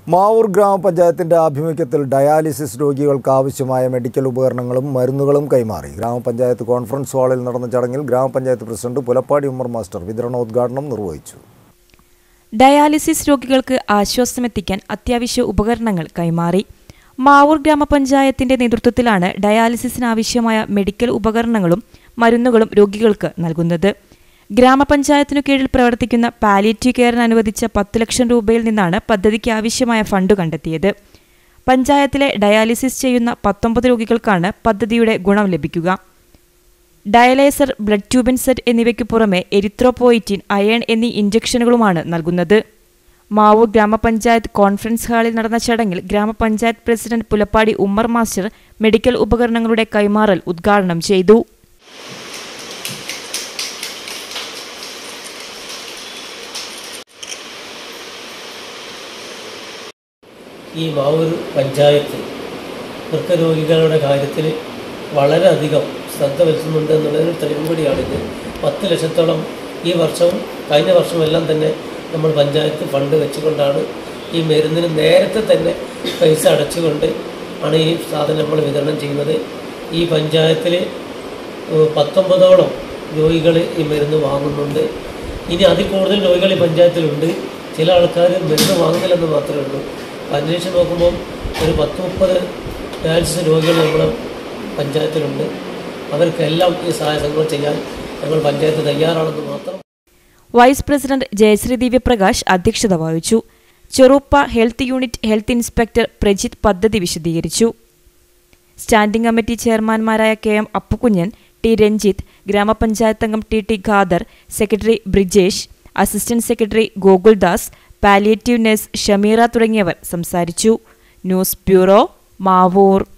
മാവൂർ ഗ്രാമപഞ്ചായത്തിന്റെ ആഭിമുഖ്യത്തിൽ ഡയാലിസിസ് രോഗികൾക്ക് ആവശ്യമായ മെഡിക്കൽ ഉപകരണങ്ങളും മരുന്നുകളും കൈമാറി ഗ്രാമപഞ്ചായത്ത് കോൺഫറൻസ് ഹാളിൽ നടന്ന ചടങ്ങിൽ ഗ്രാമപഞ്ചായത്ത് പ്രസിഡന്റ് പുലപ്പാടി ഉമ്മർ മാസ്റ്റർ വിതരണോദ്ഘാടനം നിർവഹിച്ചു ഡയാലിസിസ് രോഗികൾക്ക് ആശ്വാസമെത്തിക്കാൻ അത്യാവശ്യ ഉപകരണങ്ങൾ കൈമാറി മാവൂർ ഗ്രാമപഞ്ചായത്തിന്റെ നേതൃത്വത്തിലാണ് ഡയാലിസിസിനാവശ്യമായ മെഡിക്കൽ ഉപകരണങ്ങളും മരുന്നുകളും രോഗികൾക്ക് നൽകുന്നത് ഗ്രാമപഞ്ചായത്തിനു കീഴിൽ പ്രവർത്തിക്കുന്ന പാലിയേറ്റീവ് കെയറിന് അനുവദിച്ച പത്ത് ലക്ഷം രൂപയിൽ നിന്നാണ് പദ്ധതിക്ക് ആവശ്യമായ ഫണ്ട് കണ്ടെത്തിയത് പഞ്ചായത്തിലെ ഡയാലിസിസ് ചെയ്യുന്ന പത്തൊമ്പത് രോഗികൾക്കാണ് പദ്ധതിയുടെ ഗുണം ലഭിക്കുക ഡയലൈസർ ബ്ലഡ് ട്യൂബിൻ സെറ്റ് എന്നിവയ്ക്ക് പുറമെ എരിത്രോപോയിറ്റിൻ അയൺ എന്നീ ഇഞ്ചക്ഷനുകളുമാണ് നൽകുന്നത് മാവൂർ ഗ്രാമപഞ്ചായത്ത് കോൺഫറൻസ് ഹാളിൽ നടന്ന ചടങ്ങിൽ gramapanchayat president Pulappadi Ummer master medical ഉപകരണങ്ങളുടെ കൈമാറൽ ഉദ്ഘാടനം ചെയ്തു ഈ മാവൂർ പഞ്ചായത്ത് വൃക്കരോഗികളുടെ കാര്യത്തിൽ വളരെയധികം ശ്രദ്ധ വരുത്തുന്നുണ്ട് എന്നുള്ളതിന് തെളിവും കൂടിയാണിത് പത്ത് ലക്ഷത്തോളം ഈ വർഷവും കഴിഞ്ഞ വർഷമെല്ലാം തന്നെ നമ്മൾ പഞ്ചായത്ത് ഫണ്ട് വെച്ചുകൊണ്ടാണ് ഈ മരുന്നിന് നേരത്തെ തന്നെ പൈസ അടച്ചുകൊണ്ട് ആണ് ഈ സാധനം നമ്മൾ വിതരണം ചെയ്യുന്നത് ഈ പഞ്ചായത്തിൽ ഏഹ്, പത്തൊമ്പതോളം രോഗികൾ ഈ മരുന്ന് വാങ്ങുന്നുണ്ട് ഇനി അതിൽ കൂടുതൽ രോഗികൾ ഈ പഞ്ചായത്തിലുണ്ട് ചില ആൾക്കാർ മരുന്ന് വാങ്ങുന്നില്ലെന്ന് മാത്രമേ ഉള്ളൂ അന്വേഷിച്ച് നോക്കുമ്പോൾ ഒരു പത്ത് മുപ്പത് ഡയാലിസിസ് രോഗികൾ നമ്മുടെ പഞ്ചായത്തിലുണ്ട് അവർക്കെല്ലാം ഈ സഹായ സംഘങ്ങൾ ചെയ്യാൻ ഞങ്ങൾ പഞ്ചായത്ത് തയ്യാറാണെന്ന് മാത്രം വൈസ് പ്രസിഡന്റ് ജയശ്രീ ദിവ്യപ്രകാശ് അധ്യക്ഷത വഹിച്ചു Cheruppa health unit health inspector Prajith പദ്ധതി വിശദീകരിച്ചു സ്റ്റാൻഡിംഗ് കമ്മിറ്റി ചെയർമാൻമാരായ K M Appukunhan T Ranjith gramapanchayat അംഗം T T Khader secretary Brijesh assistant secretary Gokuldas palliative nurse Shameera തുടങ്ങിയവർ സംസാരിച്ചു ന്യൂസ് ബ്യൂറോ മാവൂർ